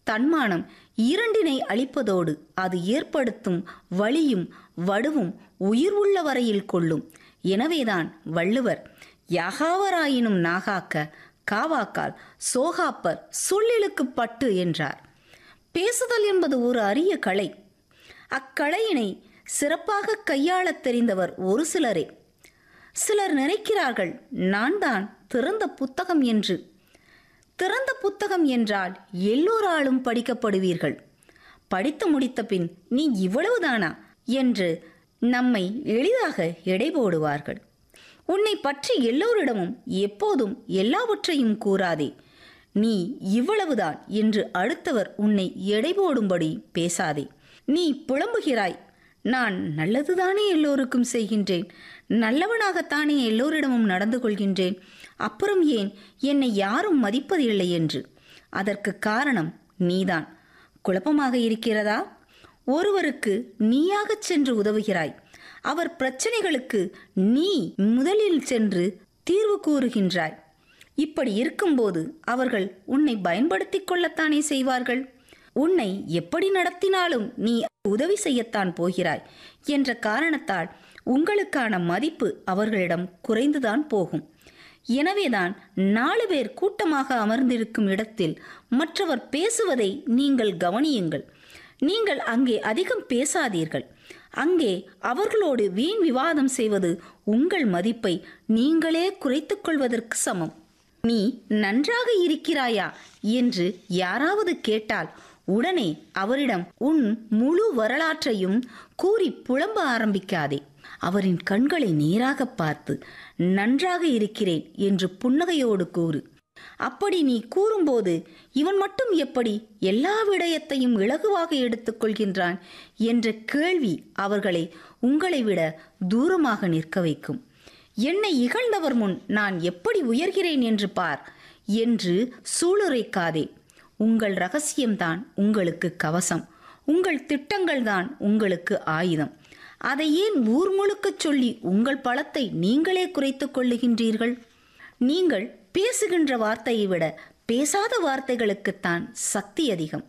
தன்மானம் இரண்டினை அளிப்பதோடு அது ஏற்படுத்தும் வலியும் வடுவும் உயிர் உள்ள வரையில் கொள்ளும் எனவேதான் வள்ளுவர் யாகாவராயினும் நாகாக்க காவாக்கால் சோகாப்பர் சொல்லிலுக்கு பட்டு என்றார் பேசுதல் என்பது ஒரு அரிய கலை அக்கலையினை சிறப்பாக கையாளத் தெரிந்தவர் ஒரு சிலரே சிலர் நினைக்கிறார்கள் நான் தான் திறந்த புத்தகம் என்று திறந்த புத்தகம் என்றால் எல்லோராலும் படிக்கப்படுவீர்கள் படித்து முடித்த பின் நீ இவ்வளவுதானா என்று நம்மை எளிதாக எடை போடுவார்கள் உன்னை பற்றி எல்லோரிடமும் எப்போதும் எல்லாவற்றையும் கூறாதே நீ இவ்வளவுதான் என்று அடுத்தவர் உன்னை எடை போடும்படி பேசாதே நீ புலம்புகிறாய் நான் நல்லதுதானே எல்லோருக்கும் செய்கின்றேன் நல்லவனாகத்தானே எல்லோரிடமும் நடந்து கொள்கின்றேன் அப்புறம் ஏன் என்னை யாரும் மதிப்பதில்லை என்று அதற்கு காரணம் நீதான் குழப்பமாக இருக்கிறதா ஒருவருக்கு நீயாகச் சென்று உதவுகிறாய் அவர் பிரச்சனைகளுக்கு நீ முதலில் சென்று தீர்வு கூறுகின்றாய் இப்படி இருக்கும்போது அவர்கள் உன்னை பயன்படுத்திக் கொள்ளத்தானே செய்வார்கள் உன்னை எப்படி நடத்தினாலும் நீ உதவி செய்யத்தான் போகிறாய் என்ற காரணத்தால் உங்களுக்கான மதிப்பு அவர்களிடம் குறைந்துதான் போகும் எனவேதான் நாலு பேர் கூட்டமாக அமர்ந்திருக்கும் இடத்தில் மற்றவர் பேசுவதை நீங்கள் கவனியுங்கள் நீங்கள் அங்கே அதிகம் பேசாதீர்கள் அங்கே அவர்களோடு வீண் விவாதம் செய்வது உங்கள் மதிப்பை நீங்களே குறைத்துக் கொள்வதற்கு சமம் நீ நன்றாக இருக்கிறாயா என்று யாராவது கேட்டால் உடனே அவரிடம் உன் முழு வரலாற்றையும் கூறி புலம்ப ஆரம்பிக்காதே அவரின் கண்களை நேராக பார்த்து நன்றாக இருக்கிறேன் என்று புன்னகையோடு கூறு அப்படி நீ கூறும்போது இவன் மட்டும் எப்படி எல்லா விடயத்தையும் இலகுவாக எடுத்துக்கொள்கின்றான் என்ற கேள்வி அவர்களை உங்களை விட தூரமாக நிற்க வைக்கும் என்னை இகழ்ந்தவர் முன் நான் எப்படி உயர்கிறேன் என்று பார் என்று சூளுரைக்காதே உங்கள் ரகசியம்தான் உங்களுக்கு கவசம் உங்கள் திட்டங்கள்தான் உங்களுக்கு ஆயுதம் அதை ஏன் ஊர் முழுக்கச் சொல்லி உங்கள் பலத்தை நீங்களே குறைத்துக் கொள்ளுகின்றீர்கள் நீங்கள் பேசுகின்ற வார்த்தையை விட பேசாத வார்த்தைகளுக்குத்தான் சக்தி அதிகம்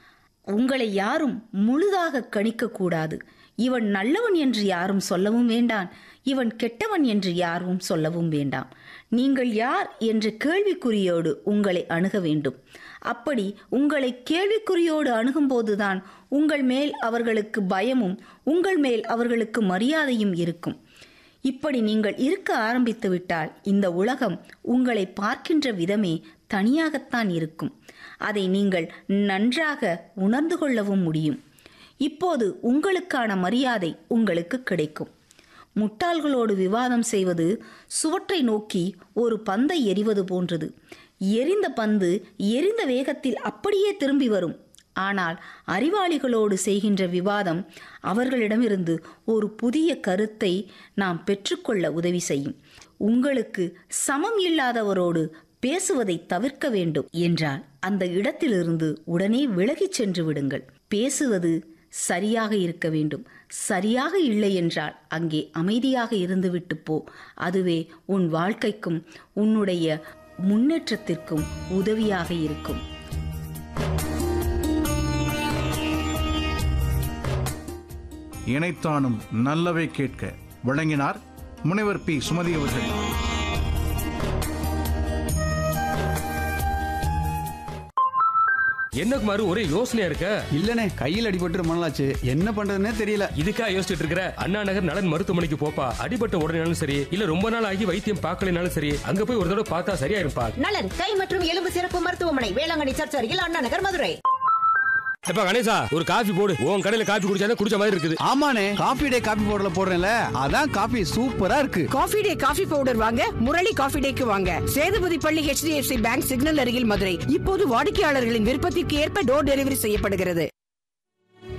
உங்களை யாரும் முழுதாக கணிக்கக்கூடாது இவன் நல்லவன் என்று யாரும் சொல்லவும் வேண்டாம் இவன் கெட்டவன் என்று யாரும் சொல்லவும் வேண்டாம் நீங்கள் யார் என்ற கேள்விக்குறியோடு உங்களை அணுக வேண்டும் அப்படி உங்களை கேள்விக்குறியோடு அணுகும்போதுதான் உங்கள் மேல் அவர்களுக்கு பயமும் உங்கள் மேல் அவர்களுக்கு மரியாதையும் இருக்கும் இப்படி நீங்கள் இருக்க ஆரம்பித்து விட்டால் இந்த உலகம் உங்களை பார்க்கின்ற விதமே தனியாகத்தான் இருக்கும் அதை நீங்கள் நன்றாக உணர்ந்து கொள்ளவும் முடியும் இப்போது உங்களுக்கான மரியாதை உங்களுக்கு கிடைக்கும் முட்டாள்களோடு விவாதம் செய்வது சுவற்றை நோக்கி ஒரு பந்தை எறிவது போன்றது எரிந்த பந்து எரிந்த வேகத்தில் அப்படியே திரும்பி வரும் ஆனால் அறிவாளிகளோடு செய்கின்ற விவாதம் அவர்களிடமிருந்து ஒரு புதிய கருத்தை நாம் பெற்றுக்கொள்ள உதவி செய்யும் உங்களுக்கு சமம் இல்லாதவரோடு பேசுவதை தவிர்க்க வேண்டும் என்றால் அந்த இடத்திலிருந்து உடனே விலகிச் சென்று விடுங்கள் பேசுவது சரியாக இருக்க வேண்டும் சரியாக இல்லை என்றால் அங்கே அமைதியாக இருந்துவிட்டு போ அதுவே உன் வாழ்க்கைக்கும் உன்னுடைய முன்னேற்றத்திற்கும் உதவியாக இருக்கும் இணைத்தானும் நல்லவை கேட்க வழங்கினார் முனைவர் பி சுமதி அவர்கள் என்ன குமாரு ஒரே யோசனையா இருக்க இல்லனே கையில் அடிபட்டு ரொம்ப நாளாச்சு என்ன பண்றதுன்னே தெரியல இதுக்கா யோசிச்சுட்டு இருக்கிற அண்ணா நகர் நலன் மருத்துவமனைக்கு போப்பா அடிபட்ட உடனேனாலும் சரி இல்ல ரொம்ப நாள் ஆகி வைத்தியம் பார்க்கலனாலும் சரி அங்க போய் ஒரு தடவை பார்த்தா சரியா இருப்பா நலன் கை மற்றும் எலும்பு சிறப்பு மருத்துவமனை வேளாங்கண்ணி சர்ச் அருகில் அண்ணா நகர் மதுரை எப்ப கணேசா ஒரு காஃபி போடு உன் கடையில காஃபி குடிச்சாதான் குடிச்ச மாதிரி இருக்குது ஆமாண்ணே காபி டே காபி பவுடர்ல போடுறேன்ல அதான் காபி சூப்பரா இருக்கு காஃபி டே காஃபி பவுடர் வாங்க முரளி காஃபி டேக்கு வாங்க சேதுபதி பள்ளி HDFC பேங்க் சிக்னல் அருகில் மதுரை இப்போது வாடிக்கையாளர்களின் விருப்பத்திற்கு ஏற்ப டோர் டெலிவரி செய்யப்படுகிறது